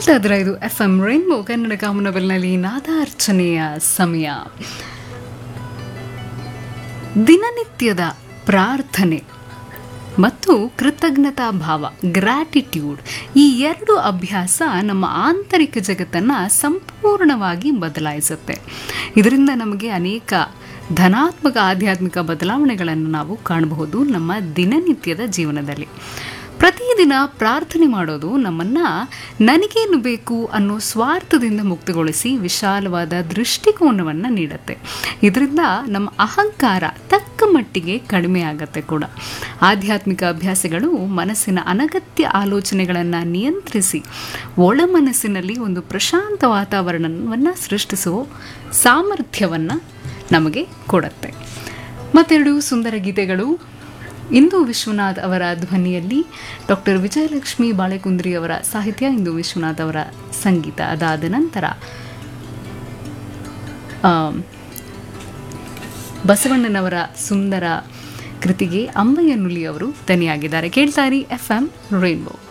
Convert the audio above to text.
ಕೇಳ್ತಾ ಇದ್ರೆ ಇದು ಎಫ್ ಎಂ ರೈನ್ಬೋ ಕನ್ನಡ ಕಾಮನವೆಲ್ನಲ್ಲಿ ನಾದಾರ್ಚನೆಯ ಸಮಯ ದಿನನಿತ್ಯದ ಪ್ರಾರ್ಥನೆ ಮತ್ತು ಕೃತಜ್ಞತಾ ಭಾವ ಗ್ರ್ಯಾಟಿಟ್ಯೂಡ್ ಈ ಎರಡು ಅಭ್ಯಾಸ ನಮ್ಮ ಆಂತರಿಕ ಜಗತ್ತನ್ನು ಸಂಪೂರ್ಣವಾಗಿ ಬದಲಾಯಿಸುತ್ತೆ ಇದರಿಂದ ನಮಗೆ ಅನೇಕ ಧನಾತ್ಮಕ ಆಧ್ಯಾತ್ಮಿಕ ಬದಲಾವಣೆಗಳನ್ನು ನಾವು ಕಾಣಬಹುದು ನಮ್ಮ ದಿನನಿತ್ಯದ ಜೀವನದಲ್ಲಿ ಪ್ರತಿದಿನ ಪ್ರಾರ್ಥನೆ ಮಾಡೋದು ನಮ್ಮನ್ನು ನನಗೇನು ಬೇಕು ಅನ್ನೋ ಸ್ವಾರ್ಥದಿಂದ ಮುಕ್ತಗೊಳಿಸಿ ವಿಶಾಲವಾದ ದೃಷ್ಟಿಕೋನವನ್ನು ನೀಡುತ್ತೆ ಇದರಿಂದ ನಮ್ಮ ಅಹಂಕಾರ ತಕ್ಕ ಮಟ್ಟಿಗೆ ಕಡಿಮೆ ಆಗತ್ತೆ ಕೂಡ ಆಧ್ಯಾತ್ಮಿಕ ಅಭ್ಯಾಸಗಳು ಮನಸ್ಸಿನ ಅನಗತ್ಯ ಆಲೋಚನೆಗಳನ್ನು ನಿಯಂತ್ರಿಸಿ ಒಳ ಮನಸ್ಸಿನಲ್ಲಿ ಒಂದು ಪ್ರಶಾಂತ ವಾತಾವರಣವನ್ನು ಸೃಷ್ಟಿಸುವ ಸಾಮರ್ಥ್ಯವನ್ನು ನಮಗೆ ಕೊಡುತ್ತೆ ಮತ್ತೆರಡು ಸುಂದರ ಗೀತೆಗಳು ಇಂದು ವಿಶ್ವನಾಥ್ ಅವರ ಧ್ವನಿಯಲ್ಲಿ ಡಾಕ್ಟರ್ ವಿಜಯಲಕ್ಷ್ಮಿ ಬಾಳೆಕುಂದ್ರಿ ಅವರ ಸಾಹಿತ್ಯ ಇಂದು ವಿಶ್ವನಾಥ್ ಅವರ ಸಂಗೀತ ಅದಾದ ನಂತರ ಆ, ಬಸವಣ್ಣನವರ ಸುಂದರ ಕೃತಿಗೆ ಅಂಬಯ್ಯ ನುಲಿ ಅವರು ದನಿಯಾಗಿದ್ದಾರೆ ಕೇಳ್ತಾರಿ ಎಫ್ ಎಂ ರೈನ್ಬೋ